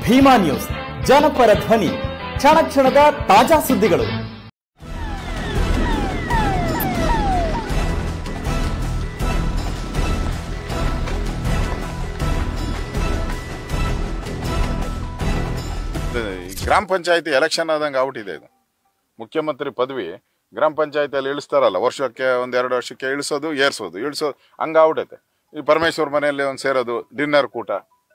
Bima news ಜನಪರ ಧ್ವನಿ ಕ್ಷಣ ಕ್ಷಣದ ತಾಜಾ ಸುದ್ದಿಗಳು ಇದು ಈ ಗ್ರಾಮ ಪಂಚಾಯತಿ ಎಲೆಕ್ಷನ್ ಆದಂಗೆ ಔಟಿದೆ ಇದು ಮುಖ್ಯಮಂತ್ರಿ ಪದವಿ ಗ್ರಾಮ ಪಂಚಾಯತಿಯಲ್ಲಿ ಇಳಿಸ್ತಾರಲ್ಲ ವರ್ಷಕ್ಕೆ ಒಂದು ಎರಡು ವರ್ಷಕ್ಕೆ ಇಳಿಸೋದು ಏರ್ಸೋದು ಇಳಿಸೋದು ಹಂಗೆ ಔಟೈತೆ ಈ ಪರಮೇಶ್ವರ್ ಮನೆಯಲ್ಲಿ ಒಂದು ಸೇರೋದು ಡಿನ್ನರ್ ಕೂಟ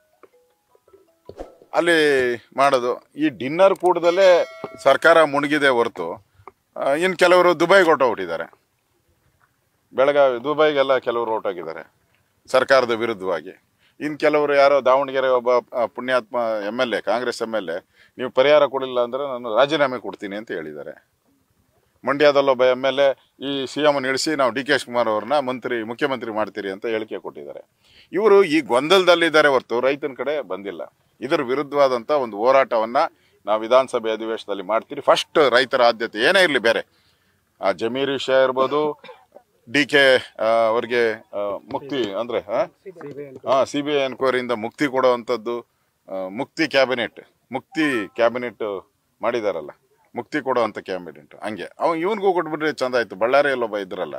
ಅಲ್ಲಿ ಮಾಡೋದು ಈ ಡಿನ್ನರ್ ಕೂಟದಲ್ಲೇ ಸರ್ಕಾರ ಮುಳುಗಿದೆ ಹೊರತು ಇನ್ನು ಕೆಲವರು ದುಬೈಗೆ ಹೊರಟೋಗ್ಬಿಟ್ಟಿದ್ದಾರೆ ಬೆಳಗಾವಿ ದುಬೈಗೆಲ್ಲ ಕೆಲವರು ಹೊರಟೋಗಿದ್ದಾರೆ ಸರ್ಕಾರದ ವಿರುದ್ಧವಾಗಿ ಇನ್ನು ಕೆಲವರು ಯಾರೋ ದಾವಣಗೆರೆ ಒಬ್ಬ ಆ, ಪುಣ್ಯಾತ್ಮ M L A Congress M L A ನೀವು ಪರಿಹಾರ ಕೊಡಲಿಲ್ಲ ಅಂದರೆ ನಾನು ರಾಜೀನಾಮೆ ಕೊಡ್ತೀನಿ ಅಂತ ಹೇಳಿದ್ದಾರೆ ಮಂಡ್ಯದಲ್ಲೊಬ್ಬ ಎಮ್ ಎಲ್ ಎ ಈ ಸಿ ಎಮ್ ಇಳಿಸಿ ನಾವು ಡಿ ಕೆ ಶಿವಕುಮಾರ್ ಅವ್ರನ್ನ ಮಂತ್ರಿ ಮುಖ್ಯಮಂತ್ರಿ ಮಾಡ್ತೀರಿ ಅಂತ ಹೇಳಿಕೆ ಕೊಟ್ಟಿದ್ದಾರೆ ಇವರು ಈ ಗೊಂದಲದಲ್ಲಿದ್ದಾರೆ ಹೊರತು ರೈತನ ಕಡೆ ಬಂದಿಲ್ಲ ಇದರ ವಿರುದ್ಧವಾದಂಥ ಒಂದು ಹೋರಾಟವನ್ನು ನಾವು ವಿಧಾನಸಭೆ ಅಧಿವೇಶನದಲ್ಲಿ ಮಾಡ್ತೀರಿ ಫಸ್ಟ್ ರೈತರ ಆದ್ಯತೆ ಏನೇ ಇರಲಿ ಬೇರೆ ಆ ಜಮೀರ್ ವಿಷಯ ಇರ್ಬೋದು ಡಿ ಕೆ ಅವ್ರಿಗೆ ಆ, ಮುಕ್ತಿ ಅಂದರೆ ಹಾಂ ಸಿ ಬಿ ಐ ಎನ್ಕ್ವೈರಿಯಿಂದ ಮುಕ್ತಿ ಕೊಡುವಂಥದ್ದು ಆ, ಮುಕ್ತಿ ಕ್ಯಾಬಿನೆಟ್ ಮುಕ್ತಿ ಕ್ಯಾಬಿನೆಟ್ ಮಾಡಿದಾರಲ್ಲ ಮುಕ್ತಿ ಕೊಡುವಂಥ ಕ್ಯಾಬಿನೆಟ್ ಹಂಗೆ ಅವ ಇವನಿಗೂ ಕೊಟ್ಬಿಟ್ರೆ ಚಂದ ಆಯ್ತು ಬಳ್ಳಾರಿಯಲ್ಲಿ ಒಬ್ಬ ಇದ್ರಲ್ಲ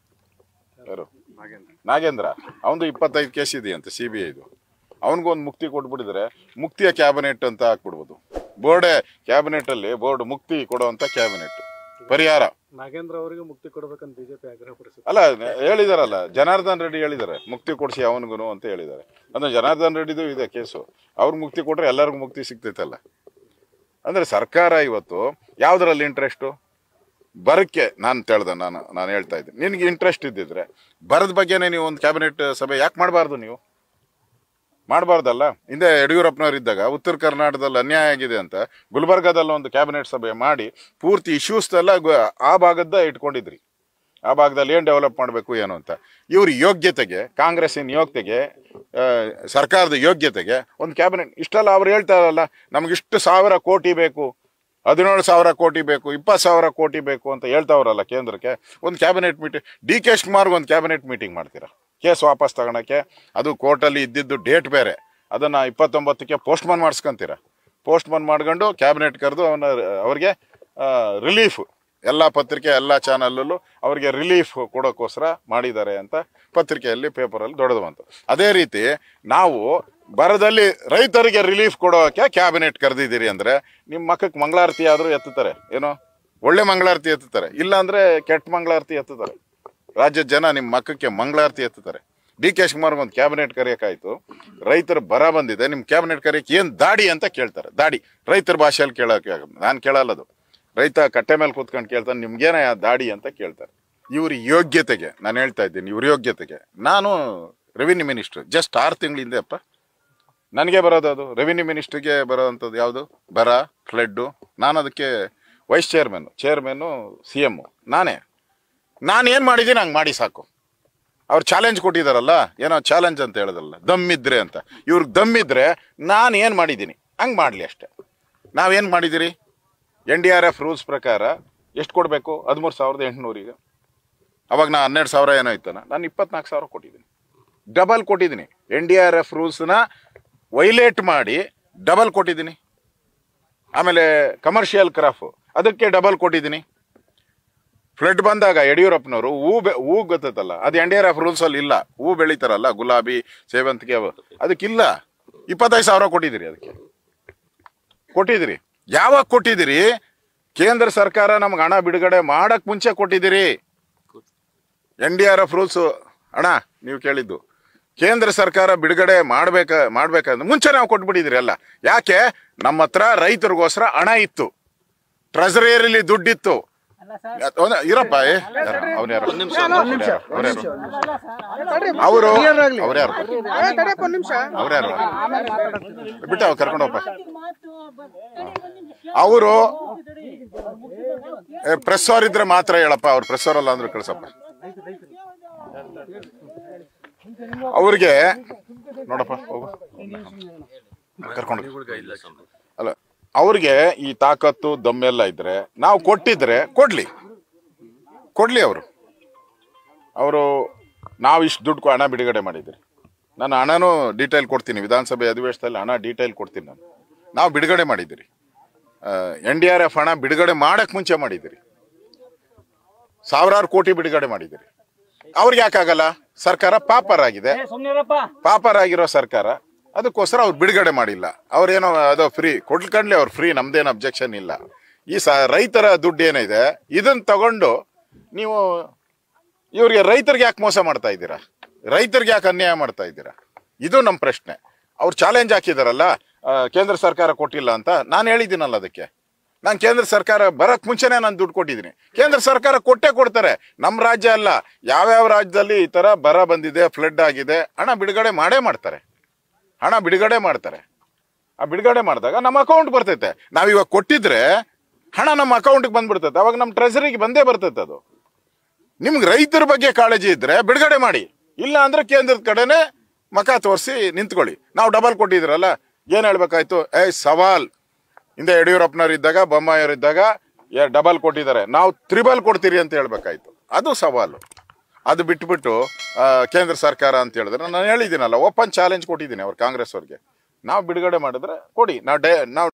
ಯಾರು ನಾಗೇಂದ್ರ ಅವನದು ಇಪ್ಪತ್ತೈದು ಕೇಸ್ ಇದೆಯಂತೆ ಸಿ ಬಿ ಐದು ಅವನಿಗೂ ಒಂದು ಮುಕ್ತಿ ಕೊಟ್ಬಿಟ್ಟಿದ್ರೆ ಮುಕ್ತಿಯ ಕ್ಯಾಬಿನೆಟ್ ಅಂತ ಹಾಕ್ಬಿಡ್ಬೋದು ಬೋರ್ಡೆ ಕ್ಯಾಬಿನೆಟ್ ಅಲ್ಲಿ ಬೋರ್ಡ್ ಮುಕ್ತಿ ಕೊಡುವಂಥ ಕ್ಯಾಬಿನೆಟ್ ಪರಿಹಾರ ನಾಗೇಂದ್ರ ಅವರಿಗೆ ಮುಕ್ತಿ ಕೊಡಬೇಕಂತ ಬಿಜೆಪಿ ಆಗ್ರಹ ಪಡಿಸುತ್ತೆ ಅಲ್ಲ ಹೇಳಿದಾರಲ್ಲ ಜನಾರ್ದನ್ ರೆಡ್ಡಿ ಹೇಳಿದ್ದಾರೆ ಮುಕ್ತಿ ಕೊಡಿಸಿ ಅವನಿಗೂ ಅಂತ ಹೇಳಿದ್ದಾರೆ ಅಂದ್ರೆ ಜನಾರ್ದನ್ ರೆಡ್ಡಿದು ಇದೆ ಕೇಸು ಅವ್ರು ಮುಕ್ತಿ ಕೊಟ್ರೆ ಎಲ್ಲರಿಗೂ ಮುಕ್ತಿ ಸಿಗ್ತೈತಲ್ಲ ಅಂದ್ರೆ ಸರ್ಕಾರ ಇವತ್ತು ಯಾವ್ದ್ರಲ್ಲಿ ಇಂಟ್ರೆಸ್ಟು ಬರಕ್ಕೆ ನಾನು ಹೇಳ್ದೆ ನಾನು ನಾನು ಹೇಳ್ತಾ ಇದ್ದೀನಿ ನಿನಗೆ ಇಂಟ್ರೆಸ್ಟ್ ಇದ್ದಿದ್ರೆ ಬರದ ಬಗ್ಗೆನೇ ನೀವು ಒಂದು ಕ್ಯಾಬಿನೆಟ್ ಸಭೆ ಯಾಕೆ ಮಾಡಬಾರ್ದು ನೀವು ಮಾಡಬಾರ್ದಲ್ಲ ಹಿಂದೆ ಯಡಿಯೂರಪ್ಪನವ್ರು ಇದ್ದಾಗ ಉತ್ತರ ಕರ್ನಾಟಕದಲ್ಲಿ ಅನ್ಯಾಯ ಆಗಿದೆ ಅಂತ ಗುಲ್ಬರ್ಗಾದಲ್ಲಿ ಒಂದು ಕ್ಯಾಬಿನೆಟ್ ಸಭೆ ಮಾಡಿ ಪೂರ್ತಿ ಇಶ್ಯೂಸ್ ಎಲ್ಲ ಗು- ಆ ಭಾಗದ ಇಟ್ಕೊಂಡಿದ್ರಿ ಆ ಭಾಗದಲ್ಲಿ ಏನು ಡೆವಲಪ್ ಮಾಡಬೇಕು ಏನು ಅಂತ ಇವ್ರ ಯೋಗ್ಯತೆಗೆ ಕಾಂಗ್ರೆಸ್ಸಿನ ಯೋಗ್ಯತೆಗೆ ಆ, ಸರ್ಕಾರದ ಯೋಗ್ಯತೆಗೆ ಒಂದು ಕ್ಯಾಬಿನೆಟ್ ಇಷ್ಟೆಲ್ಲ ಅವ್ರು ಹೇಳ್ತಾರಲ್ಲ ನಮಗಿಷ್ಟು ಸಾವಿರ ಕೋಟಿ ಬೇಕು ಹದಿನೇಳು ಸಾವಿರ ಕೋಟಿ ಬೇಕು ಇಪ್ಪತ್ತು ಸಾವಿರ ಕೋಟಿ ಬೇಕು ಅಂತ ಹೇಳ್ತಾವ್ರಲ್ಲ ಕೇಂದ್ರಕ್ಕೆ ಒಂದು ಕ್ಯಾಬಿನೆಟ್ ಮೀಟಿಂಗ್ ಡಿ ಕೆ ಶಿವಕುಮಾರ್ಗೆ ಒಂದು ಕ್ಯಾಬಿನೆಟ್ ಮೀಟಿಂಗ್ ಮಾಡ್ತೀರಾ ಕೇಸ್ ವಾಪಸ್ ತಗೊಳಕ್ಕೆ ಅದು ಕೋರ್ಟಲ್ಲಿ ಇದ್ದಿದ್ದು ಡೇಟ್ ಬೇರೆ ಅದನ್ನು ಇಪ್ಪತ್ತೊಂಬತ್ತಕ್ಕೆ ಪೋಸ್ಟ್ಮನ್ ಮಾಡಿಸ್ಕೊಂತೀರ ಪೋಸ್ಟ್ಮನ್ ಮಾಡ್ಕೊಂಡು ಕ್ಯಾಬಿನೆಟ್ ಕರೆದು ಅವನ ಅವ್ರಿಗೆ ರಿಲೀಫ್ ಎಲ್ಲ ಪತ್ರಿಕೆ ಎಲ್ಲ ಚಾನಲಲ್ಲೂ ಅವರಿಗೆ ರಿಲೀಫ್ ಕೊಡೋಕ್ಕೋಸ್ಕರ ಮಾಡಿದ್ದಾರೆ ಅಂತ ಪತ್ರಿಕೆಯಲ್ಲಿ ಪೇಪರಲ್ಲಿ ದೊಡ್ಡದು ಬಂತು ಅದೇ ರೀತಿ ನಾವು ಬರದಲ್ಲಿ ರೈತರಿಗೆ ರಿಲೀಫ್ ಕೊಡೋಕೆ ಕ್ಯಾಬಿನೆಟ್ ಕರೆದಿದ್ದೀರಿ ಅಂದರೆ ನಿಮ್ಮ ಮಕ್ಕಕ್ಕೆ ಮಂಗಳಾರತಿ ಆದರೂ ಎತ್ತುತ್ತಾರೆ ಏನೋ ಒಳ್ಳೆ ಮಂಗಳಾರತಿ ಎತ್ತುತ್ತಾರೆ ಇಲ್ಲಾಂದರೆ ಕೆಟ್ಟ ಮಂಗಳಾರತಿ ಎತ್ತುತ್ತಾರೆ ರಾಜ್ಯದ ಜನ ನಿಮ್ಮ ಮಕ್ಕಕ್ಕೆ ಮಂಗಳಾರತಿ ಎತ್ತುತ್ತಾರೆ ಡಿ ಕೆ ಶಿವಕುಮಾರ್ಗೆ ಒಂದು ಕ್ಯಾಬಿನೆಟ್ ಕರೆಯೋಕ್ಕಾಯ್ತು ರೈತರ ಬರ ಬಂದಿದೆ ನಿಮ್ಮ ಕ್ಯಾಬಿನೆಟ್ ಕರೆಯೋಕೆ ಏನು ದಾಡಿ ಅಂತ ಕೇಳ್ತಾರೆ ದಾಡಿ ರೈತರ ಭಾಷೆಯಲ್ಲಿ ಕೇಳೋಕೆ ನಾನು ಕೇಳಲ್ಲದು ರೈತ ಕಟ್ಟೆ ಮೇಲೆ ಕೂತ್ಕೊಂಡು ಕೇಳ್ತಾನೆ ನಿಮ್ಗೇನ ದಾಡಿ ಅಂತ ಕೇಳ್ತಾರೆ ಇವ್ರ ಯೋಗ್ಯತೆಗೆ ನಾನು ಹೇಳ್ತಾ ಇದ್ದೀನಿ ಇವ್ರ ಯೋಗ್ಯತೆಗೆ ನಾನು ರೆವಿನ್ಯೂ ಮಿನಿಸ್ಟ್ರ್ ಜಸ್ಟ್ ಆರು ತಿಂಗಳಿಂದ ಅಪ್ಪ ನನಗೆ ಬರೋದು ಅದು ರೆವಿನ್ಯೂ ಮಿನಿಸ್ಟ್ರಿಗೆ ಬರೋವಂಥದ್ದು ಯಾವುದು ಬರ ಫ್ಲಡ್ಡು ನಾನು ಅದಕ್ಕೆ vice chairman chairman C M ನಾನೇ ನಾನು ಏನು ಮಾಡಿದ್ದೀನಿ ಹಂಗೆ ಮಾಡಿ ಸಾಕು ಅವ್ರು ಚಾಲೆಂಜ್ ಕೊಟ್ಟಿದ್ದಾರಲ್ಲ ಏನೋ ಚಾಲೆಂಜ್ ಅಂತ ಹೇಳೋದಲ್ಲ ದಮ್ಮಿದ್ರೆ ಅಂತ ಇವ್ರಿಗೆ ದಮ್ಮಿದ್ರೆ ನಾನು ಏನು ಮಾಡಿದ್ದೀನಿ ಹಂಗೆ ಮಾಡಲಿ ಅಷ್ಟೇ ನಾವೇನು ಮಾಡಿದ್ದೀರಿ N D R F rules ಪ್ರಕಾರ ಎಷ್ಟು ಕೊಡಬೇಕು ಹದಿಮೂರು ಸಾವಿರದ ಎಂಟುನೂರಿಗೆ ಅವಾಗ ನಾ ಹನ್ನೆರಡು ಸಾವಿರ ಏನೋ ಇತ್ತನ ನಾನು ಇಪ್ಪತ್ನಾಲ್ಕು ಸಾವಿರ ಕೊಟ್ಟಿದ್ದೀನಿ ಡಬಲ್ ಕೊಟ್ಟಿದ್ದೀನಿ ಎನ್ ಡಿ ಆರ್ ಎಫ್ ರೂಲ್ಸ್ನ ವೈಲೇಟ್ ಮಾಡಿ ಡಬಲ್ ಕೊಟ್ಟಿದ್ದೀನಿ ಆಮೇಲೆ ಕಮರ್ಷಿಯಲ್ ಕ್ರಾಫ್ ಅದಕ್ಕೆ ಡಬಲ್ ಕೊಟ್ಟಿದ್ದೀನಿ ಫ್ಲಡ್ ಬಂದಾಗ ಯಡಿಯೂರಪ್ಪನವರು ಹೂ ಬೆ ಹೂ ಗೊತ್ತೈತಲ್ಲ ಅದು ಎನ್ ಡಿ ಆರ್ ಎಫ್ ರೂಲ್ಸಲ್ಲಿ ಇಲ್ಲ ಹೂ ಬೆಳೀತಾರಲ್ಲ ಗುಲಾಬಿ ಸೇವಂತಿಗೆ ಅವು ಅದಕ್ಕಿಲ್ಲ ಇಪ್ಪತ್ತೈದು ಸಾವಿರ ಕೊಟ್ಟಿದ್ದೀರಿ ಅದಕ್ಕೆ ಕೊಟ್ಟಿದ್ದೀರಿ ಯಾವಾಗ ಕೊಟ್ಟಿದ್ದೀರಿ ಕೇಂದ್ರ ಸರ್ಕಾರ ನಮ್ಗೆ ಹಣ ಬಿಡುಗಡೆ ಮಾಡಕ್ ಮುಂಚೆ ಕೊಟ್ಟಿದ್ದೀರಿ N D R F rules ಅಣ್ಣ ನೀವು ಕೇಳಿದ್ದು ಕೇಂದ್ರ ಸರ್ಕಾರ ಬಿಡುಗಡೆ ಮಾಡ್ಬೇಕ ಮಾಡ್ಬೇಕಂದ್ರೆ ಮುಂಚೆ ನಾವು ಕೊಟ್ಬಿಟ್ಟಿದ್ದೀರಿ ಅಲ್ಲ ಯಾಕೆ ನಮ್ಮ ಹತ್ರ ರೈತರಿಗೋಸ್ಕರ ಹಣ ಇತ್ತು ಟ್ರೆಸರಿಯಲ್ಲಿ ದುಡ್ಡಿತ್ತು ಒಂದ್- ಇರಪ್ಪ ಅವನ ಯಾರು ಅವರು ಅವ್ರ್ಯಾರು ಅವ್ರ್ಯಾರು ಬಿಟ್ಟ ಕರ್ಕೊಂಡೋಗಪ್ಪ ಅವರು ಪ್ರೆಸ್ ಅವ್ರ ಇದ್ರೆ ಮಾತ್ರ ಹೇಳಪ್ಪ ಅವ್ರು ಪ್ರೆಸ್ ಅವರಲ್ಲ ಅಂದ್ರೆ ಕಳ್ಸಪ್ಪ ಅವ್ರಿಗೆ ನೋಡಪ್ಪ ಹೋಗು ಕರ್ಕೊಂಡು ಅಲ್ಲ ಅವ್ರಿಗೆ ಈ ತಾಕತ್ತು ದಮ್ಮೆಲ್ಲ ಇದ್ರೆ ನಾವು ಕೊಟ್ಟಿದ್ರೆ ಕೊಡ್ಲಿ ಕೊಡ್ಲಿ ಅವರು ಅವರು ನಾವು ಇಷ್ಟು ದುಡ್ಡು ಹಣ ಬಿಡುಗಡೆ ಮಾಡಿದ್ದೀರಿ ನಾನು ಹಣನೂ ಡೀಟೇಲ್ ಕೊಡ್ತೀನಿ ವಿಧಾನಸಭೆ ಅಧಿವೇಶನದಲ್ಲಿ ಹಣ ಡೀಟೇಲ್ ಕೊಡ್ತೀನಿ ನಾನು ನಾವು ಬಿಡುಗಡೆ ಮಾಡಿದ್ದೀರಿ ಎನ್ ಡಿ ಆರ್ ಎಫ್ ಹಣ ಬಿಡುಗಡೆ ಮಾಡಕ್ ಮುಂಚೆ ಮಾಡಿದ್ದೀರಿ ಸಾವಿರಾರು ಕೋಟಿ ಬಿಡುಗಡೆ ಮಾಡಿದ್ದೀರಿ ಅವ್ರಿಗೆ ಯಾಕಾಗಲ್ಲ ಸರ್ಕಾರ ಪಾಪರ್ ಆಗಿದೆ ಪಾಪರ್ ಆಗಿರೋ ಸರ್ಕಾರ ಅದಕ್ಕೋಸ್ಕರ ಅವ್ರು ಬಿಡುಗಡೆ ಮಾಡಿಲ್ಲ ಅವ್ರೇನೋ ಅದು ಫ್ರೀ ಕೊಟ್ಕೊಂಡ್ಲಿ ಅವ್ರು ಫ್ರೀ ನಮ್ದೇನು ಅಬ್ಜೆಕ್ಷನ್ ಇಲ್ಲ ಈ ಸ ರೈತರ ದುಡ್ಡು ಏನಿದೆ ಇದನ್ನ ತಗೊಂಡು ನೀವು ಇವ್ರಿಗೆ ರೈತರಿಗೆ ಯಾಕೆ ಮೋಸ ಮಾಡ್ತಾ ಇದ್ದೀರಾ ರೈತರಿಗೆ ಯಾಕೆ ಅನ್ಯಾಯ ಮಾಡ್ತಾ ಇದ್ದೀರಾ ಇದು ನಮ್ಮ ಪ್ರಶ್ನೆ ಅವ್ರು ಚಾಲೆಂಜ್ ಹಾಕಿದಾರಲ್ಲ ಆ, ಕೇಂದ್ರ ಸರ್ಕಾರ ಕೊಟ್ಟಿಲ್ಲ ಅಂತ ನಾನು ಹೇಳಿದ್ದೀನಲ್ಲ ಅದಕ್ಕೆ ನಾನು ಕೇಂದ್ರ ಸರ್ಕಾರ ಬರಕ್ ಮುಂಚೆನೆ ನಾನು ದುಡ್ಡು ಕೊಟ್ಟಿದ್ದೀನಿ ಕೇಂದ್ರ ಸರ್ಕಾರ ಕೊಟ್ಟೇ ಕೊಡ್ತಾರೆ ನಮ್ಮ ರಾಜ್ಯ ಅಲ್ಲ ಯಾವ್ಯಾವ ರಾಜ್ಯದಲ್ಲಿ ಈ ತರ ಬರ ಬಂದಿದೆ ಫ್ಲಡ್ ಆಗಿದೆ ಹಣ ಬಿಡುಗಡೆ ಮಾಡೇ ಮಾಡ್ತಾರೆ ಹಣ ಬಿಡುಗಡೆ ಮಾಡ್ತಾರೆ ಆ ಬಿಡುಗಡೆ ಮಾಡಿದಾಗ ನಮ್ಮ ಅಕೌಂಟ್ ಬರ್ತೈತೆ ನಾವಿವಾಗ ಕೊಟ್ಟಿದ್ರೆ ಹಣ ನಮ್ಮ ಅಕೌಂಟ್ಗೆ ಬಂದ್ಬಿಡ್ತೈತೆ ಅವಾಗ ನಮ್ಮ ಟ್ರೆಸರಿಗೆ ಬಂದೇ ಬರ್ತೈತೆ ಅದು ನಿಮ್ಗೆ ರೈತರ ಬಗ್ಗೆ ಕಾಳಜಿ ಇದ್ರೆ ಬಿಡುಗಡೆ ಮಾಡಿ ಇಲ್ಲ ಅಂದ್ರೆ ಕೇಂದ್ರದ ಕಡೆನೆ ಮಕ ತೋರಿಸಿ ನಿಂತ್ಕೊಳ್ಳಿ ನಾವು ಡಬಲ್ ಕೊಟ್ಟಿದ್ರಲ್ಲ ಏನ್ ಹೇಳ್ಬೇಕಾಯ್ತು ಏ ಸವಾಲ್ ಹಿಂದೆ ಯಡಿಯೂರಪ್ಪನವ್ರು ಇದ್ದಾಗ ಬೊಮ್ಮಾಯಿಯವ್ರು ಇದ್ದಾಗ ಡಬಲ್ ಕೊಟ್ಟಿದ್ದಾರೆ ನಾವು ತ್ರಿಬಲ್ ಕೊಡ್ತೀರಿ ಅಂತ ಹೇಳ್ಬೇಕಾಯ್ತು ಅದು ಸವಾಲು ಅದು ಬಿಟ್ಬಿಟ್ಟು ಆ, ಕೇಂದ್ರ ಸರ್ಕಾರ ಅಂತ ಹೇಳಿದ್ರೆ ನಾನು ಹೇಳಿದ್ದೀನಲ್ಲ ಓಪನ್ ಚಾಲೆಂಜ್ ಕೊಟ್ಟಿದ್ದೀನಿ ಅವ್ರು ಕಾಂಗ್ರೆಸ್ ಅವ್ರಿಗೆ ನಾವು ಬಿಡುಗಡೆ ಮಾಡಿದ್ರೆ ಕೊಡಿ ನಾವು ಡೇ ನಾವು